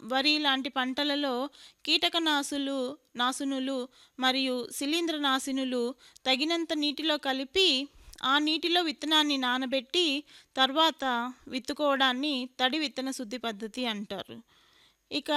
వరి లాంటి పంటలలో కీటకనాశులు నాశనులు మరియు శిలీంద్రనాశినులు తగినంత నీటిలో కలిపి ఆ నీటిలో విత్తనాన్ని నానబెట్టి తర్వాత విత్తుకోవడాన్ని తడి విత్తన శుద్ధి పద్ధతి అంటారు ఇక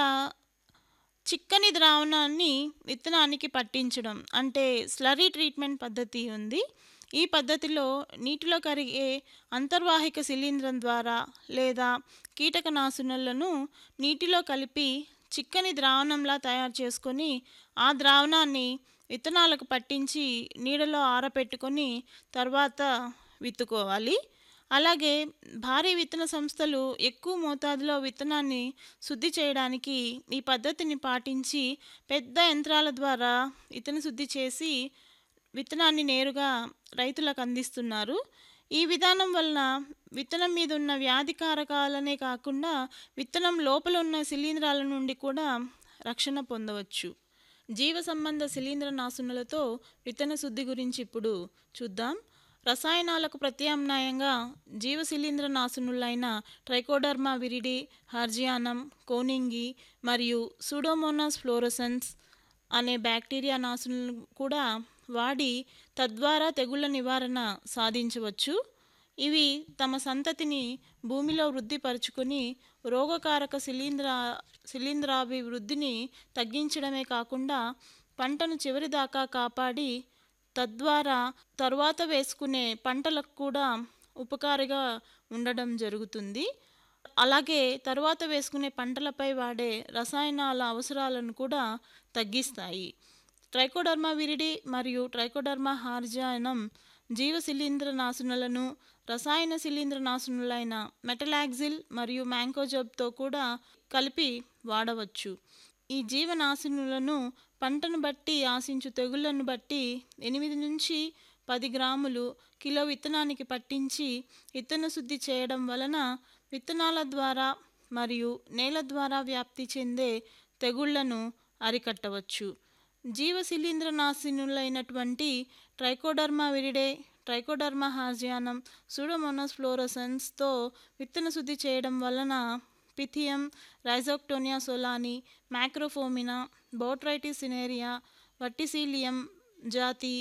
చిక్కని ద్రావణాన్ని విత్తనానికి పట్టించడం అంటే స్లరీ ట్రీట్మెంట్ పద్ధతి ఉంది ఈ పద్ధతిలో నీటిలో కరిగే అంతర్వాహిక శిలీంధ్రం ద్వారా లేదా కీటకనాశునులను నీటిలో కలిపి చిక్కని ద్రావణంలా తయారు చేసుకొని ఆ ద్రావణాన్ని విత్తనాలకు పట్టించి నీడలో ఆరపెట్టుకొని తర్వాత విత్తుకోవాలి అలాగే భారీ విత్తన సంస్థలు ఎక్కువ మోతాదులో విత్తనాన్ని శుద్ధి చేయడానికి ఈ పద్ధతిని పాటించి పెద్ద యంత్రాల ద్వారా విత్తన శుద్ధి చేసి విత్తనాన్ని నేరుగా రైతులకు అందిస్తున్నారు ఈ విధానం వలన విత్తనం మీద ఉన్న వ్యాధి కారకాలనే కాకుండా విత్తనం లోపల ఉన్న శిలీంధ్రాల నుండి కూడా రక్షణ పొందవచ్చు జీవ సంబంధ శిలీంద్ర నాశనులతో విత్తన శుద్ధి గురించి ఇప్పుడు చూద్దాం రసాయనాలకు ప్రత్యామ్నాయంగా జీవ శిలీంద్ర నాశనులైన ట్రైకోడర్మా విరిడి హర్జియానం కోనింగి మరియు సూడోమోనాస్ ఫ్లోరసెన్స్ అనే బ్యాక్టీరియా నాశనులను కూడా వాడి తద్వారా తెగుళ్ళ నివారణ సాధించవచ్చు ఇవి తమ సంతతిని భూమిలో వృద్ధిపరుచుకొని రోగకారక శిలీంద్ర శిలీంధ్రాభివృద్ధిని తగ్గించడమే కాకుండా పంటను చివరిదాకా కాపాడి తద్వారా తరువాత వేసుకునే పంటలకు కూడా ఉపకారిగా ఉండడం జరుగుతుంది అలాగే తరువాత వేసుకునే పంటలపై వాడే రసాయనాల అవసరాలను కూడా తగ్గిస్తాయి ట్రైకోడర్మా విరిడి మరియు ట్రైకోడర్మా హార్జాయనం జీవ శిలీంద్ర నాశనులను రసాయన శిలీంద్ర నాశనులైన మెటలాక్సిల్ మరియు మ్యాంకోజబ్తో కూడా కలిపి వాడవచ్చు ఈ జీవనాశనులను పంటను బట్టి ఆశించు తెగుళ్లను బట్టి ఎనిమిది నుంచి పది గ్రాములు కిలో విత్తనానికి పట్టించి విత్తన శుద్ధి చేయడం వలన విత్తనాల ద్వారా మరియు నేల ద్వారా వ్యాప్తి చెందే తెగుళ్లను అరికట్టవచ్చు జీవ శిలీంద్ర నాశినులైనటువంటి Trichoderma viride Trichoderma harzianum Pseudomonas ఫ్లోరసెన్స్తో విత్తన శుద్ధి చేయడం వలన Pythium Rhizoctonia solani Macrophomina Botrytis cinerea Verticillium జాతి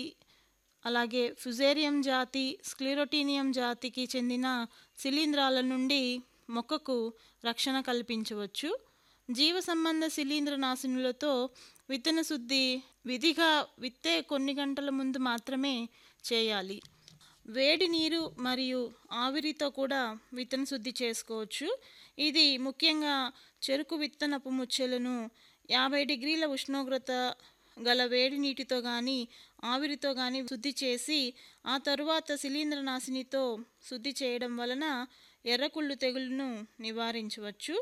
అలాగే ఫుజేరియం జాతి స్క్లిరోటీనియం జాతికి చెందిన శిలీంధ్రాల నుండి మొక్కకు రక్షణ కల్పించవచ్చు జీవ సంబంధ శిలీంద్ర నాశనులతో విత్తన శుద్ధి విధిగా విత్తే కొన్ని గంటల ముందు మాత్రమే చేయాలి వేడి నీరు మరియు ఆవిరితో కూడా విత్తన శుద్ధి చేసుకోవచ్చు ఇది ముఖ్యంగా చెరుకు విత్తనపు ముచ్చెలను యాభై డిగ్రీల ఉష్ణోగ్రత గల వేడి నీటితో కానీ ఆవిరితో కానీ శుద్ధి చేసి ఆ తరువాత శిలీంద్ర నాశినితో శుద్ధి చేయడం వలన ఎర్రకుళ్ళు తెగులును నివారించవచ్చు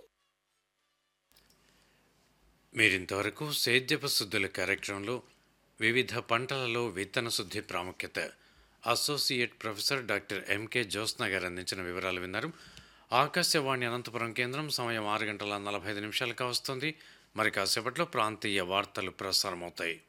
మీరింతవరకు సేద్యపు శుద్ధుల కార్యక్రమంలో వివిధ పంటలలో విత్తన శుద్ధి ప్రాముఖ్యత associate professor doctor M K Jyotsna గారు అందించిన వివరాలు విన్నారు ఆకాశవాణి అనంతపురం కేంద్రం సమయం ఆరు గంటల నలభై ఐదు నిమిషాలకు వస్తుంది మరి కాసేపట్లో ప్రాంతీయ వార్తలు ప్రసారమవుతాయి